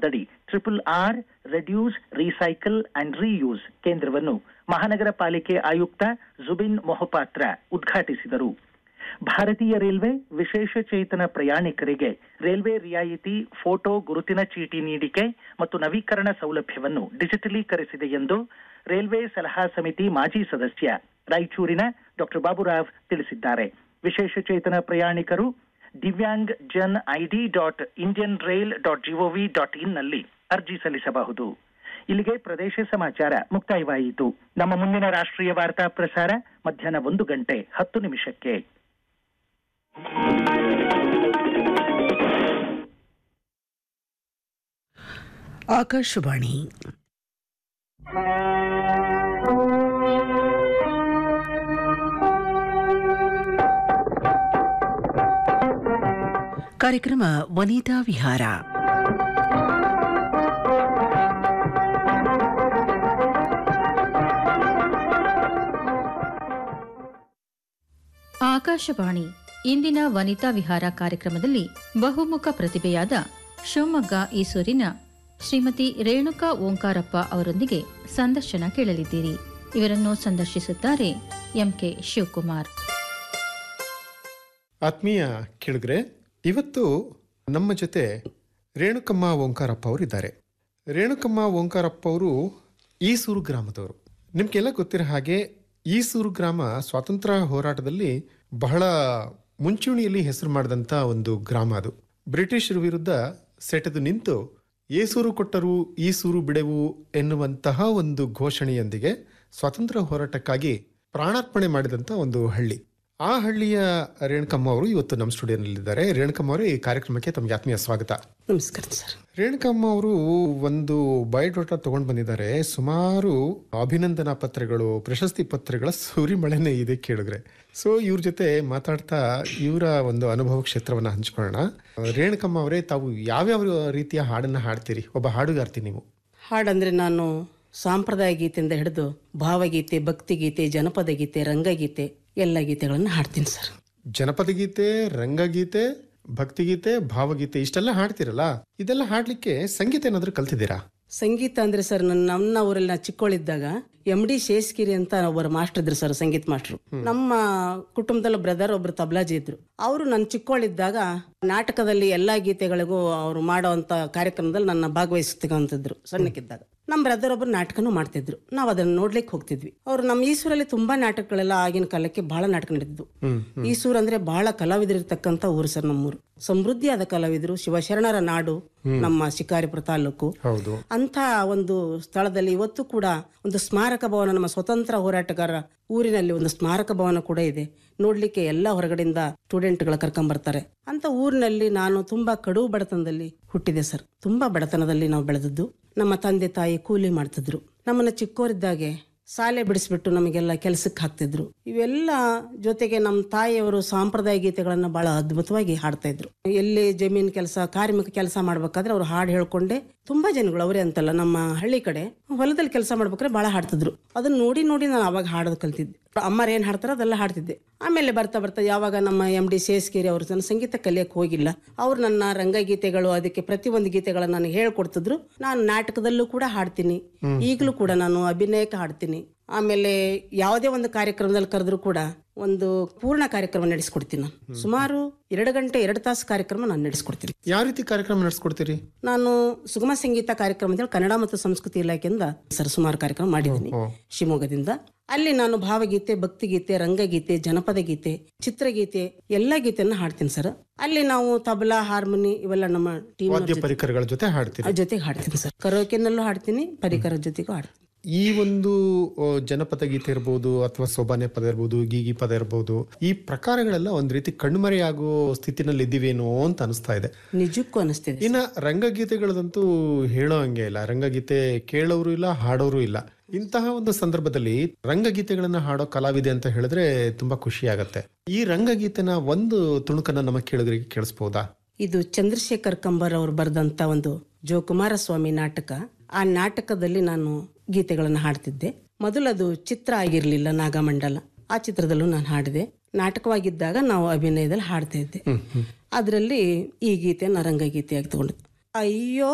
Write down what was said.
ಕಾರ್ಯಕ್ರಮದಡಿ triple R reduce recycle and reuse ಕೇಂದ್ರವನ್ನು ಮಹಾನಗರ ಪಾಲಿಕೆ ಆಯುಕ್ತ ಜುಬಿನ್ ಮೊಹಪಾತ್ರ ಉದ್ಘಾಟಿಸಿದರು ಭಾರತೀಯ ರೈಲ್ವೆ ವಿಶೇಷ ಚೇತನ ಪ್ರಯಾಣಿಕರಿಗೆ ರೈಲ್ವೆ ರಿಯಾಯಿತಿ ಫೋಟೋ ಗುರುತಿನ ಚೀಟಿ ನೀಡಿಕೆ ಮತ್ತು ನವೀಕರಣ ಸೌಲಭ್ಯವನ್ನು ಡಿಜಿಟಲೀಕರಿಸಿದೆ ಎಂದು ರೈಲ್ವೆ ಸಲಹಾ ಸಮಿತಿ ಮಾಜಿ ಸದಸ್ಯ ರಾಯಚೂರಿನ ಡಾಕ್ಟರ್ ಬಾಬುರಾವ್ ತಿಳಿಸಿದ್ದಾರೆ ವಿಶೇಷ ಚೇತನ ಪ್ರಯಾಣಿಕರು divyangjan ID dot Indian rail dot gov dot in ನಲ್ಲಿ ಅರ್ಜಿ ಸಲ್ಲಿಸಬಹುದು ಇಲ್ಲಿಗೆ ಪ್ರದೇಶ ಸಮಾಚಾರ ಮುಕ್ತಾಯವಾಯಿತು ನಮ್ಮ ಮುಂದಿನ ರಾಷ್ಟ್ರೀಯ ವಾರ್ತಾ ಪ್ರಸಾರ ಮಧ್ಯಾಹ್ನ ಒಂದು ಗಂಟೆ ಹತ್ತು ನಿಮಿಷಕ್ಕೆ ಆಕಾಶವಾಣಿ ಕಾರ್ಯಕ್ರಮ ವನಿತಾ ವಿಹಾರ ಆಕಾಶವಾಣಿ ಇಂದಿನ ವನಿತಾ ವಿಹಾರ ಕಾರ್ಯಕ್ರಮದಲ್ಲಿ ಬಹುಮುಖ ಪ್ರತಿಭೆಯಾದ ಶಿವಮೊಗ್ಗ ಈಸೂರಿನ ಶ್ರೀಮತಿ ರೇಣುಕಾ ಓಂಕಾರಪ್ಪ ಅವರೊಂದಿಗೆ ಸಂದರ್ಶನ ಕೇಳಲಿದ್ದೀರಿ ಇವರನ್ನು ಸಂದರ್ಶಿಸುತ್ತಾರೆ ಎಂಕೆ ಶಿವಕುಮಾರ್ ಆತ್ಮೀಯ ಕೇಳಿದ್ರೆ ಇವತ್ತು ನಮ್ಮ ಜೊತೆ ರೇಣುಕಮ್ಮ ಓಂಕಾರಪ್ಪ ಅವರು ಇದ್ದಾರೆ ರೇಣುಕಮ್ಮ ಓಂಕಾರಪ್ಪ ಅವರು ಈಸೂರು ಗ್ರಾಮದವರು ನಿಮ್ಗೆಲ್ಲ ಗೊತ್ತಿರೋ ಹಾಗೆ ಈಸೂರು ಗ್ರಾಮ ಸ್ವಾತಂತ್ರ್ಯ ಹೋರಾಟದಲ್ಲಿ ಬಹಳ ಮುಂಚೂಣಿಯಲ್ಲಿ ಹೆಸರು ಮಾಡಿದಂಥ ಒಂದು ಗ್ರಾಮ ಅದು ಬ್ರಿಟಿಷರ ವಿರುದ್ಧ ಸೆಟೆದು ನಿಂತು ಏಸೂರು ಕೊಟ್ಟರು ಈಸೂರು ಬಿಡೆವು ಎನ್ನುವಂತಹ ಒಂದು ಘೋಷಣೆಯೊಂದಿಗೆ ಸ್ವಾತಂತ್ರ್ಯ ಹೋರಾಟಕ್ಕಾಗಿ ಪ್ರಾಣಾರ್ಪಣೆ ಮಾಡಿದಂಥ ಒಂದು ಹಳ್ಳಿ ಆ ಹಳ್ಳಿಯ ರೇಣುಕಮ್ಮ ಅವರು ಇವತ್ತು ನಮ್ಮ ಸ್ಟುಡಿಯೋನಲ್ಲಿದ್ದಾರೆ ರೇಣುಕಮ್ಮ ಅವರು ಈ ಕಾರ್ಯಕ್ರಮಕ್ಕೆ ತಮಗೆ ಆತ್ಮೀಯ ಸ್ವಾಗತ ನಮಸ್ಕಾರ ಸರ್ ರೇಣುಕಮ್ಮ ಅವರು ಒಂದು ಬಯೋಡಾಟಾ ತಗೊಂಡು ಬಂದಿದ್ದಾರೆ ಸುಮಾರು ಅಭಿನಂದನಾ ಪತ್ರಗಳು ಪ್ರಶಸ್ತಿ ಪತ್ರಗಳ ಸುರಿಮಳೆನೇ ಇದೆ ಕೇಳಿದ್ರೆ ಸೊ ಇವ್ರ ಜೊತೆ ಮಾತಾಡ್ತಾ ಇವರ ಒಂದು ಅನುಭವ ಕ್ಷೇತ್ರವನ್ನ ಹಂಚ್ಕೊಳ್ಳೋಣ ರೇಣುಕಮ್ಮ ಅವರೇ ತಾವು ಯಾವ್ಯಾವ ರೀತಿಯ ಹಾಡನ್ನ ಹಾಡ್ತೀರಿ ಒಬ್ಬ ಹಾಡುಗಾರ್ತಿ ನೀವು ಹಾಡಂದ್ರೆ ನಾನು ಸಾಂಪ್ರದಾಯ ಗೀತೆಯಿಂದ ಹಿಡಿದು ಭಾವಗೀತೆ ಭಕ್ತಿಗೀತೆ ಜನಪದ ಗೀತೆ ರಂಗಗೀತೆ ಎಲ್ಲ ಗೀತೆಗಳನ್ನು ಹಾಡ್ತೀನಿ ಸರ್ ಜನಪದ ಗೀತೆ ರಂಗಗೀತೆ ಭಕ್ತಿಗೀತೆ ಭಾವಗೀತೆ ಇಷ್ಟೆಲ್ಲ ಹಾಡ್ತಿರಲ್ಲ ಇದೆಲ್ಲ ಹಾಡ್ಲಿಕ್ಕೆ ಸಂಗೀತ ಏನಾದ್ರೂ ಕಲ್ತಿದ್ದೀರಾ ಸಂಗೀತ ಅಂದ್ರೆ ಸರ್ ನನ್ನ ನಮ್ಮ ಊರಲ್ಲಿ ನಾ ಚಿಕ್ಕವಳಿದ್ದಾಗ ಎಂ ಡಿ ಶೇಷ್ಗಿರಿ ಅಂತ ಒಬ್ಬರು ಮಾಸ್ಟರ್ ಇದ್ರು ಸರ್ ಸಂಗೀತ ಮಾಸ್ಟ್ರು ನಮ್ಮ ಕುಟುಂಬದಲ್ಲಿ ಬ್ರದರ್ ಒಬ್ರು ತಬ್ಲಾಜಿ ಇದ್ರು ಅವರು ನನ್ನ ಚಿಕ್ಕವಳಿದ್ದಾಗ ನಾಟಕದಲ್ಲಿ ಎಲ್ಲಾ ಗೀತೆಗಳಿಗೂ ಅವರು ಮಾಡುವಂತ ಕಾರ್ಯಕ್ರಮದಲ್ಲಿ ನನ್ನ ಭಾಗವಹಿಸ್ತಿದ್ರು ಸಣ್ಣಕ್ಕಿದ್ದಾಗ ನಮ್ಮ ಬ್ರದರ್ ಒಬ್ರು ನಾಟಕನೂ ಮಾಡ್ತಿದ್ರು ನಾವು ಅದನ್ನ ನೋಡ್ಲಿಕ್ಕೆ ಹೋಗ್ತಿದ್ವಿ ಅವ್ರು ನಮ್ಮ ಈಸೂರಲ್ಲಿ ತುಂಬಾ ನಾಟಕಗಳೆಲ್ಲ ಆಗಿನ ಕಾಲಕ್ಕೆ ಬಹಳ ನಾಟಕ ನಡೀತಿದ್ವು ಈಸೂರು ಅಂದ್ರೆ ಬಹಳ ಕಲಾವಿದರಿರ್ತಕ್ಕಂಥ ಊರು ಸರ್ ನಮ್ಮೂರು ಸಮೃದ್ಧಿಯಾದ ಕಲಾವಿದರು ಶಿವಶರಣರ ನಾಡು ನಮ್ಮ ಶಿಕಾರಿಪುರ ತಾಲೂಕು ಹೌದು ಅಂತ ಒಂದು ಸ್ಥಳದಲ್ಲಿ ಇವತ್ತು ಕೂಡ ಒಂದು ಸ್ಮಾರಕ ಭವನ ನಮ್ಮ ಸ್ವತಂತ್ರ ಹೋರಾಟಗಾರ ಊರಿನಲ್ಲಿ ಒಂದು ಸ್ಮಾರಕ ಭವನ ಕೂಡ ಇದೆ ನೋಡ್ಲಿಕ್ಕೆ ಎಲ್ಲ ಹೊರಗಡೆಯಿಂದ ಸ್ಟೂಡೆಂಟ್ಗಳ ಕರ್ಕೊಂಡ್ ಬರ್ತಾರೆ ಅಂತ ಊರಿನಲ್ಲಿ ನಾನು ತುಂಬಾ ಕಡು ಬಡತನದಲ್ಲಿ ಹುಟ್ಟಿದೆ ಸರ್ ತುಂಬಾ ಬಡತನದಲ್ಲಿ ನಾವು ಬೆಳೆದದ್ದು ನಮ್ಮ ತಂದೆ ತಾಯಿ ಕೂಲಿ ಮಾಡ್ತಿದ್ರು ನಮ್ಮನ್ನ ಚಿಕ್ಕೋರಿದ್ದಾಗೆ ಶಾಲೆ ಬಿಡಿಸ್ಬಿಟ್ಟು ನಮಗೆಲ್ಲ ಕೆಲಸಕ್ಕೆ ಹಾಕ್ತಿದ್ರು ಇವೆಲ್ಲ ಜೊತೆಗೆ ನಮ್ಮ ತಾಯಿಯವರು ಸಾಂಪ್ರದಾಯ ಗೀತೆಗಳನ್ನ ಬಹಳ ಅದ್ಭುತವಾಗಿ ಹಾಡ್ತಾ ಇದ್ರು ಎಲ್ಲಿ ಜಮೀನ್ ಕೆಲಸ ಕಾರ್ಮಿಕ ಕೆಲಸ ಮಾಡ್ಬೇಕಾದ್ರೆ ಅವ್ರು ಹಾಡು ಹೇಳ್ಕೊಂಡೆ ತುಂಬಾ ಜನಗಳು ಅವರೇ ಅಂತಲ್ಲ ನಮ್ಮ ಹಳ್ಳಿ ಕಡೆ ಹೊಲದಲ್ಲಿ ಕೆಲಸ ಮಾಡ್ಬೇಕಾದ್ರೆ ಬಹಳ ಹಾಡ್ತಿದ್ರು ಅದನ್ನ ನೋಡಿ ನೋಡಿ ನಾನು ಅವಾಗ ಹಾಡೋದು ಕಲ್ತಿದ್ದೆ ಅಮ್ಮರು ಏನ್ ಹಾಡ್ತಾರೋ ಅದೆಲ್ಲ ಹಾಡ್ತಿದ್ದೆ ಆಮೇಲೆ ಬರ್ತಾ ಬರ್ತಾ ಯಾವಾಗ ನಮ್ಮ ಎಂ ಡಿ ಶೇಸ್ಕೇರಿ ಅವರು ನನ್ನ ಸಂಗೀತ ಕಲಿಯಕ್ಕೆ ಹೋಗಿಲ್ಲ ಅವ್ರು ನನ್ನ ರಂಗಗೀತೆಗಳು ಅದಕ್ಕೆ ಪ್ರತಿಯೊಂದು ಗೀತೆಗಳನ್ನ ನನಗೆ ಹೇಳ್ಕೊಡ್ತಿದ್ರು ನಾನು ನಾಟಕದಲ್ಲೂ ಕೂಡ ಹಾಡ್ತೀನಿ ಈಗಲೂ ಕೂಡ ನಾನು ಅಭಿನಯಕ್ಕೆ ಹಾಡ್ತೀನಿ ಆಮೇಲೆ ಯಾವುದೇ ಒಂದು ಕಾರ್ಯಕ್ರಮದಲ್ಲಿ ಕರೆದ್ರು ಕೂಡ ಒಂದು ಪೂರ್ಣ ಕಾರ್ಯಕ್ರಮ ನಡೆಸ್ಕೊಡ್ತೀನಿ ನಾನು ಸುಮಾರು ಎರಡು ಗಂಟೆ ಎರಡು ತಾಸು ಕಾರ್ಯಕ್ರಮ ನಾನು ನಡೆಸ್ಕೊಡ್ತೀನಿ ಯಾವ ರೀತಿ ಕಾರ್ಯಕ್ರಮ ನಡೆಸ್ಕೊಡ್ತೀರಿ ನಾನು ಸುಗಮ ಸಂಗೀತ ಕಾರ್ಯಕ್ರಮದಲ್ಲಿ ಕನ್ನಡ ಮತ್ತು ಸಂಸ್ಕೃತಿ ಇಲಾಖೆಯಿಂದ ಸರ್ ಸುಮಾರು ಕಾರ್ಯಕ್ರಮ ಮಾಡಿದ್ದೀನಿ ಶಿವಮೊಗ್ಗದಿಂದ ಅಲ್ಲಿ ನಾನು ಭಾವಗೀತೆ ಭಕ್ತಿಗೀತೆ ರಂಗಗೀತೆ ಜನಪದ ಗೀತೆ ಚಿತ್ರಗೀತೆ ಎಲ್ಲ ಗೀತೆಯನ್ನ ಹಾಡ್ತೀನಿ ಸರ್ ಅಲ್ಲಿ ನಾವು ತಬಲಾ ಹಾರ್ಮೋನಿ ಇವೆಲ್ಲ ನಮ್ಮ ಟೀಮ್ ವಾದ್ಯ ಪರಿಕರಗಳ ಜೊತೆ ಹಾಡ್ತೀರಿ ಜೊತೆಗೆ ಹಾಡ್ತೀನಿ ಸರ್ ಕರೋಕೆನಲ್ಲೂ ಹಾಡ್ತೀನಿ ಪರಿಕರ ಜೊತೆಗೂ ಹಾಡ್ತೀನಿ ಈ ಒಂದು ಆ, ಜನಪದ ಗೀತೆ ಇರ್ಬೋದು ಅಥವಾ ಸೋಬಾನೆ ಪದ ಇರ್ಬೋದು ಗೀಗಿ ಪದ ಇರ್ಬೋದು ಈ ಪ್ರಕಾರಗಳೆಲ್ಲ ಒಂದ್ ರೀತಿ ಕಣ್ಮರೆಯಾಗೋ ಸ್ಥಿತಿನಲ್ಲಿ ಇದ್ದೀವೇನೋ ಅಂತ ಅನಿಸ್ತಾ ಇದೆ ನಿಜಕ್ಕೂ ಅನಿಸ್ತಿದೆ ಇನ್ನ ರಂಗಗೀತೆಗಳದಂತೂ ಹೇಳೋ ಹಂಗೆ ಇಲ್ಲ ರಂಗಗೀತೆ ಕೇಳೋರು ಇಲ್ಲ ಹಾಡೋರು ಇಲ್ಲ ಇಂತಹ ಒಂದು ಸಂದರ್ಭದಲ್ಲಿ ರಂಗಗೀತೆಗಳನ್ನ ಹಾಡೋ ಕಲಾವಿದೆ ಅಂತ ಹೇಳಿದ್ರೆ ತುಂಬಾ ಖುಷಿ ಆಗತ್ತೆ ಈ ರಂಗಗೀತೆನ ಒಂದು ತುಣುಕನ್ನ ನಮ್ಮ ಕೇಳಿದ್ರಿಗೆ ಕೇಳಿಸ್ಬೋದಾ ಇದು ಚಂದ್ರಶೇಖರ್ ಕಂಬರ್ ಅವರು ಬರೆದಂತ ಒಂದು ಜೋ ಕುಮಾರಸ್ವಾಮಿ ನಾಟಕ ಆ ನಾಟಕದಲ್ಲಿ ನಾನು ಗೀತೆಗಳನ್ನು ಹಾಡ್ತಿದ್ದೆ ಮೊದಲು ಅದು ಚಿತ್ರ ಆಗಿರ್ಲಿಲ್ಲ ನಾಗಮಂಡಲ ಆ ಚಿತ್ರದಲ್ಲೂ ನಾನು ಹಾಡಿದೆ ನಾಟಕವಾಗಿದ್ದಾಗ ನಾವು ಅಭಿನಯದಲ್ಲಿ ಹಾಡ್ತಾ ಇದ್ದೆ ಅದರಲ್ಲಿ ಈ ಗೀತೆಯನ್ನು ರಂಗಗೀತೆಯಾಗಿ ತಗೊಂಡು ಅಯ್ಯೋ